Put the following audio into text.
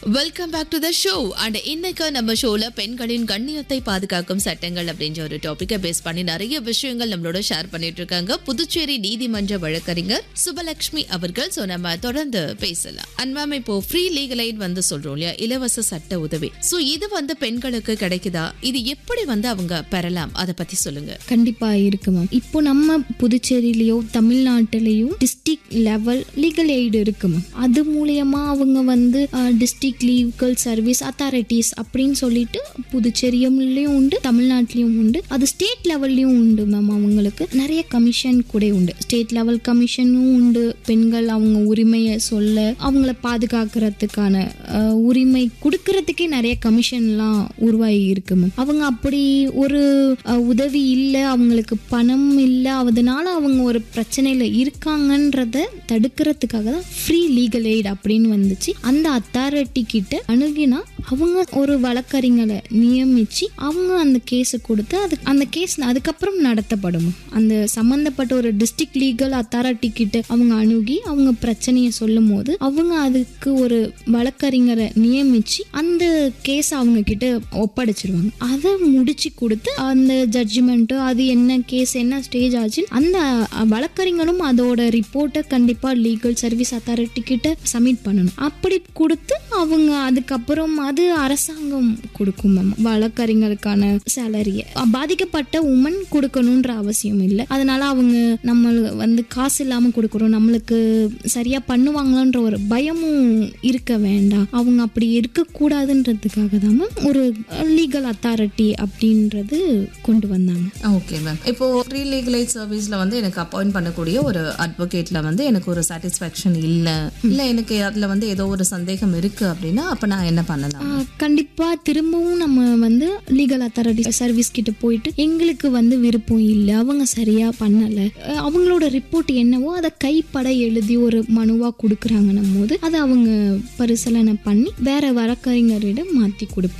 welcome back to the show and இன்னைக்கு நம்ம ஷோல பெண்களின் கண்ணியத்தை பாதுகாக்கும் சட்டங்கள் அப்படின்ற ஒரு டாபிக்கை பேஸ் பண்ணி நிறைய விஷயங்கள் நம்மளோட ஷேர் பண்ணிட்டு இருக்காங்க புதுச்சேரி நீதிமன்ற வழக்கறிஞர் சுபலட்சுமி அவர்கள் சோ நம்ம தொடர்ந்து பேசலாம் அண்ட் மேம் இப்போ ஃப்ரீ லீகல் எய்ட் வந்து சொல்றோம் இல்லையா இலவச சட்ட உதவி சோ இது வந்து பெண்களுக்கு கிடைக்குதா இது எப்படி வந்து அவங்க பெறலாம் அதை பத்தி சொல்லுங்க கண்டிப்பா இருக்கு மேம் இப்போ நம்ம புதுச்சேரியிலயோ தமிழ்நாட்டிலையோ டிஸ்ட்ரிக்ட் லெவல் லீகல் எய்டு இருக்கு மேம் அது மூலியமா அவங்க வந்து டிஸ்ட்ரிக்ட் லீகல் சர்வீஸ் அத்தாரிட்டிஸ் அப்படின்னு சொல்லிட்டு புதுச்சேரியிலையும் உண்டு தமிழ்நாட்டிலையும் உண்டு அது ஸ்டேட் லெவல்லையும் உண்டு மேம் அவங்களுக்கு நிறைய கமிஷன் கூட உண்டு ஸ்டேட் லெவல் கமிஷனும் உண்டு பெண்கள் அவங்க உரிமையை சொல்ல அவங்கள பாதுகாக்கிறதுக்கான அஹ், உரிமை கொடுக்கறதுக்கே நிறைய கமிஷன்லாம் உருவாகி இருக்கு மேம் அவங்க அப்படி ஒரு அஹ், உதவி இல்லை அவங்களுக்கு பணம் இல்லை அதனால அவங்க ஒரு பிரச்சனையில் இருக்காங்கன்றத தடுக்கிறதுக்காக தான் ஃப்ரீ லீகல் எய்ட் அப்படின்னு வந்துச்சு அந்த அத்தாரிட்டி கிட்ட அணுகினா அவங்க ஒரு வழக்கறிஞரை நியமிச்சு அவங்க அந்த கேஸை கொடுத்து அது அந்த கேஸ் அதுக்கப்புறம் நடத்தப்படும் அந்த சம்மந்தப்பட்ட ஒரு டிஸ்ட்ரிக்ட் லீகல் அத்தாரிட்டி கிட்ட அவங்க அணுகி அவங்க பிரச்சனையை சொல்லும் போது அவங்க அதுக்கு ஒரு வழக்கறிஞரை நியமிச்சு அந்த கேஸ் அவங்க கிட்ட ஒப்படைச்சிருவாங்க அதை முடிச்சு கொடுத்து அந்த ஜட்ஜ்மெண்ட்டு அது என்ன கேஸ் என்ன ஸ்டேஜ் ஆச்சு அந்த அஹ், வழக்கறிஞரும் அதோட ரிப்போர்ட்டை கண்டிப்பாக லீகல் சர்வீஸ் அத்தாரிட்டி கிட்ட சப்மிட் பண்ணணும் அப்படி கொடுத்து அவங்க அதுக்கப்புறம் அது அரசாங்கம் கொடுக்கும் மேம் வழக்கறிஞருக்கான சேலரியை பாதிக்கப்பட்ட உமன் கொடுக்கணுன்ற அவசியம் இல்லை அதனால அவங்க நம்ம வந்து காசு இல்லாமல் கொடுக்குறோம் நம்மளுக்கு சரியா பண்ணுவாங்களான்ற ஒரு பயமும் இருக்க வேண்டாம் அவங்க அப்படி இருக்கக்கூடாதுன்றதுக்காக தான் மேம் ஒரு லீகல் அத்தாரிட்டி அப்படின்றது கொண்டு வந்தாங்க ஓகே மேம் இப்போ ஃப்ரீ லீகல் எய்ட் சர்வீஸ்ல வந்து எனக்கு அப்பாயிண்ட் பண்ணக்கூடிய ஒரு அட்வொகேட்ல வந்து எனக்கு ஒரு சாட்டிஸ்ஃபேக்ஷன் இல்ல இல்ல எனக்கு அதுல வந்து ஏதோ ஒரு சந்தேகம் இருக்கு அப்படின்னா அப்ப நான் என்ன பண்ணலாம் ஆஹ் கண்டிப்பா திரும்பவும் நம்ம வந்து லீகல் அத்தாரிட்டி சர்வீஸ் கிட்ட போயிட்டு எங்களுக்கு வந்து விருப்பம் இல்லை அவங்க சரியா பண்ணல அஹ் அவங்களோட ரிப்போர்ட் என்னவோ அதை கைப்பட எழுதி ஒரு மனுவா கொடுக்குறாங்கன்னும் போது அதை அவங்க பரிசீலனை பண்ணி வேற வழக்கறிஞரிடம் மாத்தி கொடுப்பாங்க